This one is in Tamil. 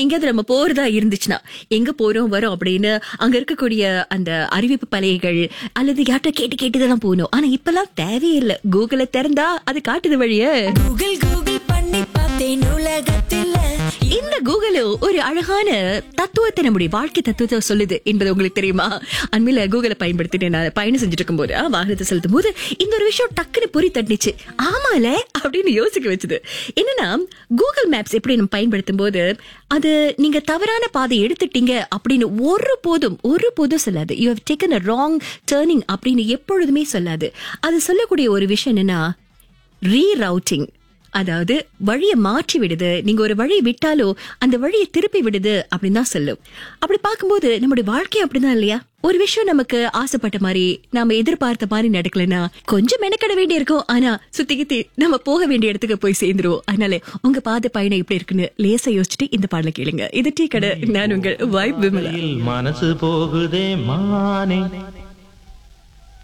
எங்கேயாவது நம்ம போறதா இருந்துச்சுன்னா எங்க போறோம் வரோம் அப்படின்னு அங்க இருக்கக்கூடிய அந்த அறிவிப்பு பலகைகள் அல்லது யார்கிட்ட கேட்டு கேட்டுதான் போகணும் ஆனா இப்பெல்லாம் தேவையில்லை கூகுளை திறந்தா அது காட்டுது வழிய கூகுள் கூகுள் பண்ணி பார்த்தேன் உலகத்தில் இந்த கூகுள் ஒரு அழகான தத்துவத்தை நம்முடைய வாழ்க்கை தத்துவத்தை சொல்லுது என்பது உங்களுக்கு தெரியுமா அண்மையில கூகுளை பயன்படுத்திட்டு நான் பயணம் செஞ்சுட்டு இருக்கும்போது ஆ, வாகனத்தை செலுத்தும் போது இந்த ஒரு விஷயம் டக்குன்னு பொறி தட்டுச்சு ஆமால அப்படின்னு யோசிக்க வச்சது என்னன்னா கூகுள் மேப்ஸ் எப்படி நம்ம பயன்படுத்தும் போது அது நீங்க தவறான பாதை எடுத்துட்டீங்க அப்படின்னு ஒரு போதும் ஒரு போதும் சொல்லாது you have taken a wrong turning அப்படின்னு எப்பொழுதுமே சொல்லாது அது சொல்லக்கூடிய ஒரு விஷயம் என்னன்னா ரீரவுட்டிங் அதாவது வழியை மாற்றி விடுது நீங்க ஒரு வழியை விட்டாலோ அந்த வழியை திருப்பி விடுது அப்படின்னு தான் சொல்லும் அப்படி பார்க்கும்போது நம்முடைய வாழ்க்கை அப்படிதான் இல்லையா ஒரு விஷயம் நமக்கு ஆசைப்பட்ட மாதிரி நாம எதிர்பார்த்த மாதிரி நடக்கலன்னா கொஞ்சம் மெனக்கட வேண்டி இருக்கும் ஆனா சுத்தி கித்தி நம்ம போக வேண்டிய இடத்துக்கு போய் சேர்ந்துருவோம் அதனால உங்க பாத பயணம் எப்படி இருக்குன்னு லேசா யோசிச்சுட்டு இந்த பாடல கேளுங்க இது டீ கடை நான் உங்கள் வைப் விமலா மனசு போகுதே மானே